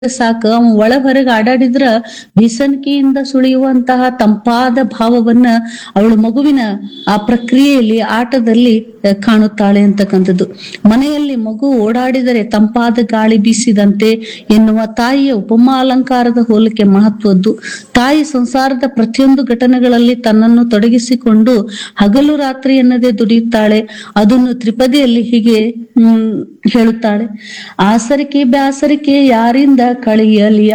ಸಾಕ ಅವ ಒಳ ಹೊರಗ ಆಡಾಡಿದ್ರ ಬೀಸಣಿಕೆಯಿಂದ ಸುಳಿಯುವಂತಹ ತಂಪಾದ ಭಾವವನ್ನ ಅವಳು ಮಗುವಿನ ಆ ಪ್ರಕ್ರಿಯೆಯಲ್ಲಿ ಆಟದಲ್ಲಿ ಅಹ್, ಕಾಣುತ್ತಾಳೆ ಅಂತಕ್ಕಂಥದ್ದು ಮನೆಯಲ್ಲಿ ಮಗು ಓಡಾಡಿದರೆ ತಂಪಾದ ಗಾಳಿ ಬೀಸಿದಂತೆ ಎನ್ನುವ ತಾಯಿಯ ಉಪಮಾ ಅಲಂಕಾರದ ಹೋಲಿಕೆ ಮಹತ್ವದ್ದು ತಾಯಿ ಸಂಸಾರದ ಪ್ರತಿಯೊಂದು ಘಟನೆಗಳಲ್ಲಿ ತನ್ನನ್ನು ತೊಡಗಿಸಿಕೊಂಡು ಹಗಲು ರಾತ್ರಿ ಎನ್ನದೆ ದುಡಿಯುತ್ತಾಳೆ ಅದನ್ನು ತ್ರಿಪದಿಯಲ್ಲಿ ಹೀಗೆ ಹ್ಮ್ ಹೇಳುತ್ತಾಳೆ ಆಸರಿಕೆ ಬ್ಯಾಸರಿಕೆ ಯಾರಿಂದ ಕಳೆಯಲಿ